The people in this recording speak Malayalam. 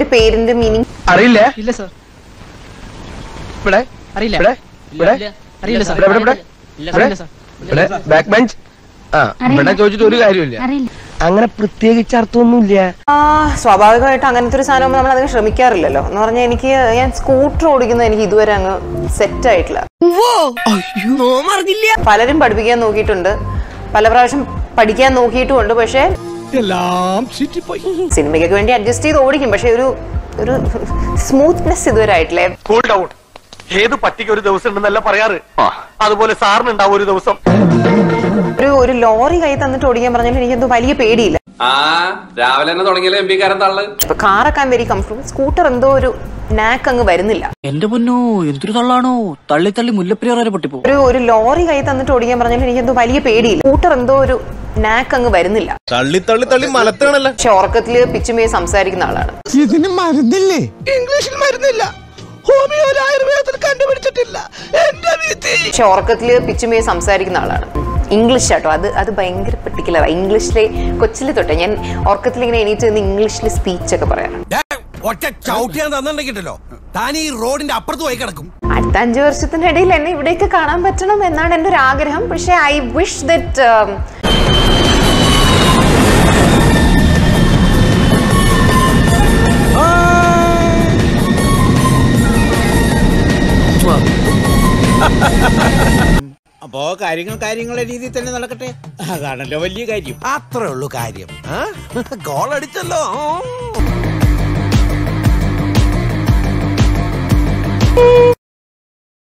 പേരിന്റെ മീനിങ് അറിയില്ല ഇല്ല സർ ഇവിടെ അറിയില്ല ഇവിടെ ഇവിടെ അറിയില്ല സർ ഇവിടെ ഇവിടെ ഇവിടെ അറിയില്ല സർ ഇവിടെ ബാക്ക് ബെഞ്ച് ആ ഇവിടെ ചോദിച്ചിട്ട് ഒരു കാര്യമില്ല അങ്ങനെ പ്രത്യേകിച്ച് അർത്ഥമൊന്നുമില്ല ആ സ്വാഭാവികമായിട്ട് അങ്ങനത്തെ ഒരു സാധനം നമ്മൾ അതിന് ശ്രമിക്കാറില്ലല്ലോ എന്ന് പറഞ്ഞാൽ എനിക്ക് ഞാൻ സ്കൂട്ടർ ഓടിക്കുന്നത് എനിക്ക് ഇതുവരെ അങ്ങ് സെറ്റ് ആയിട്ടില്ല പലരും പഠിപ്പിക്കാൻ നോക്കിയിട്ടുണ്ട് പല പ്രാവശ്യം പഠിക്കാൻ നോക്കിയിട്ടുമുണ്ട് പക്ഷേ സിനിമയ്ക്കൊക്കെ വേണ്ടി അഡ്ജസ്റ്റ് ചെയ്ത് ഓടിക്കും പക്ഷെ ഒരു ഒരു സ്മൂത്ത്നെസ് ഇതുവരെ ആയിട്ടില്ലേ കൂൾ ഡൗൺ ഏത് പട്ടിക്ക് ഒരു ദിവസം ഉണ്ടെന്നല്ല പറയാറ് അതുപോലെ സാറിനുണ്ടാവും ഒരു ദിവസം ഒരു ഒരു ലോറി കൈ തന്നിട്ട് ഓടിക്കാൻ പറഞ്ഞാൽ എനിക്കെന്തോ വലിയ പേടിയില്ല ആ രാവിലെ തന്നെ തുടങ്ങിയാലേ എം പിക്കാരൻ തള്ളു ഇപ്പൊ കാറൊക്കെ വെരി കംഫർട്ടബിൾ സ്കൂട്ടർ എന്തോ ഒരു നാക്ക് അങ്ങ് വരുന്നില്ല എന്റെ പൊന്നോ എന്തൊരു തള്ളാണോ തള്ളി തള്ളി മുല്ലപ്പെരിയാർ വരെ പൊട്ടിപ്പോ ഒരു ഒരു ലോറി കൈ തന്നിട്ട് ഓടിക്കാൻ പറഞ്ഞാൽ എനിക്കെന്തോ വലിയ പേടിയില്ല സ്കൂട്ടർ എന്തോ ഒരു നാക്ക് അങ്ങ് വരുന്നില്ല തള്ളി തള്ളി തള്ളി മലത്താണല്ലോ പക്ഷെ ഉറക്കത്തില് പിച്ചുമേ സംസാരിക്കുന്ന ആളാണ് ഇതിന് മരുന്നില്ലേ ഇംഗ്ലീഷിൽ മരുന്നില്ല ഹോമിയോയിൽ ആയുർവേദത്തിൽ കണ്ടുപിടിച്ചിട്ടില്ല എന്റെ വിധി പക്ഷെ ഉറക്കത്തില് പിച്ചുമേ സംസാരിക്കുന്ന ആളാണ് ഇംഗ്ലീഷ് ആട്ടോ അത് അത് ഭയങ്കര പെർട്ടിക്കുലറാണ് ഇംഗ്ലീഷിലെ കൊച്ചിലെ തൊട്ടേ ഞാൻ ഉറക്കത്തിൽ ഇങ്ങനെ എണീറ്റ് നിന്ന് ഇംഗ്ലീഷിൽ സ്പീച്ച് ഒക്കെ പറയാറുണ്ട് ഒറ്റ ചവിട്ടിയാണ് തന്നിട്ടുണ്ടല്ലോ താൻ ഈ റോഡിന്റെ അപ്പുറത്ത് പോയി കിടക്കും അടുത്ത അഞ്ചു വർഷത്തിന്റെ ഇടയിൽ എന്നെ ഇവിടേക്ക് കാണാൻ പറ്റണം എന്നാണ് എൻ്റെ ഒരു ആഗ്രഹം പക്ഷെ ഐ വിഷ് ദറ്റ് അപ്പോ കാര്യങ്ങൾ കാര്യങ്ങളുടെ രീതിയിൽ തന്നെ നടക്കട്ടെ അതാണല്ലോ വലിയ കാര്യം അത്രേ ഉള്ളൂ കാര്യം ഗോൾ അടിച്ചല്ലോ